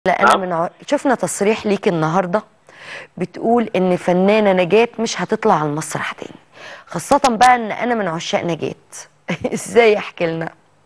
لا انا نعم. من ع... شفنا تصريح ليك النهارده بتقول ان فنانه نجاة مش هتطلع على المسرح تاني خاصه بقى ان انا من عشاق نجاة ازاي احكي لنا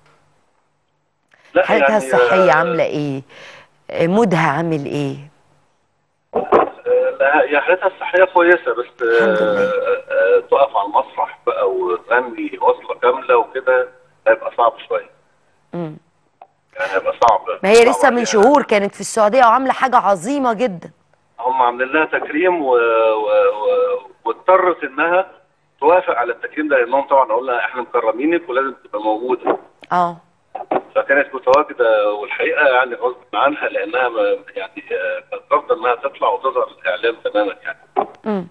لا حالتها يعني الصحيه آه، عامله ايه آه، مودها عامل ايه آه، لا هي حالتها الصحيه كويسه بس الحمد لله. آه، آه، تقف على المسرح بقى وتغني وصله كامله وكده هيبقى صعب شويه مم. يعني هيبقى صعب ما هي صعب لسه من عليها. شهور كانت في السعوديه وعامله حاجه عظيمه جدا هم عاملين لها تكريم و... و... و... واضطرت انها توافق على التكريم ده لانهم طبعا قلنا احنا مكرمينك ولازم تبقى موجوده اه فكانت متواجده والحقيقه يعني غصب عنها لانها ما- يعني آه، كانت رافضه انها تطلع وتظهر الاعلام تماما يعني مم.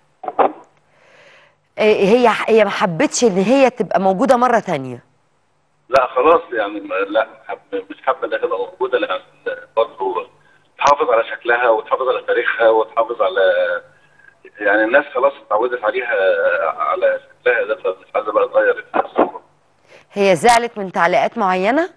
آه، هي هي ما حبتش ان هي تبقى موجوده مره تانية لا خلاص يعني ما- لا حب- مش حابه انها تبقى موجوده لان برضه تحافظ على شكلها وتحافظ على تاريخها وتحافظ على يعني الناس خلاص اتعودت عليها على شكلها ده فمش عايزه بقى تغير الناس هي زعلت من تعليقات معينه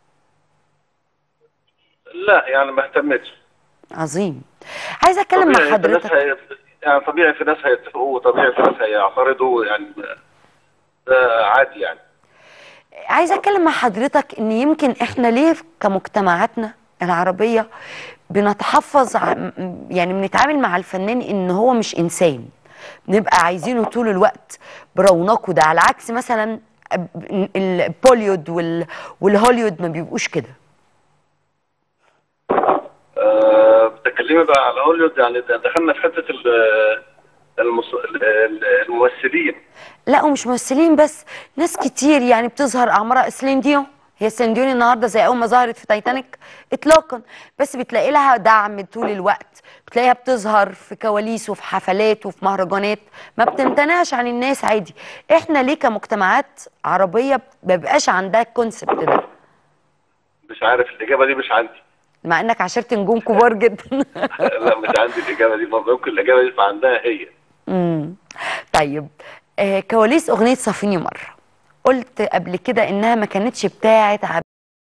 لا يعني ما اهتمتش عظيم عايزه اتكلم مع طبيعي في ناس حضرتك هي... يعني طبيعي في ناس هيتفقوا وطبيعي في ناس هيعترضوا يعني ده عادي يعني عايزه اتكلم مع حضرتك ان يمكن احنا ليه كمجتمعاتنا العربيه بنتحفظ ع- م- يعني بنتعامل مع الفنان ان هو مش انسان بنبقى عايزينه طول الوقت برونقه ده على عكس مثلا ب- البوليود وال- والهوليود ما بيبقوش كده أه بتكلمي بقى على هوليوود يعني ده دخلنا في حته ال- المس... ال- الممثلين لا ومش ممثلين بس ناس كتير يعني بتظهر اعمارها سيلين ديون هي سيلين ديون النهارده زي اول ما ظهرت في تايتانيك اطلاقا بس بتلاقي لها دعم طول الوقت بتلاقيها بتظهر في كواليس وفي حفلات وفي مهرجانات ما بتمتنعش عن الناس عادي احنا ليه كمجتمعات عربيه ما بيبقاش عندها الكونسبت ده مش عارف الاجابه دي مش عندي مع انك عاشرت نجوم كبار جدا لا مش عندي الاجابه دي ممكن الاجابه دي تبقى عندها هي امم طيب آه كواليس اغنيه صافيني مره قلت قبل كده انها ما كانتش بتاعت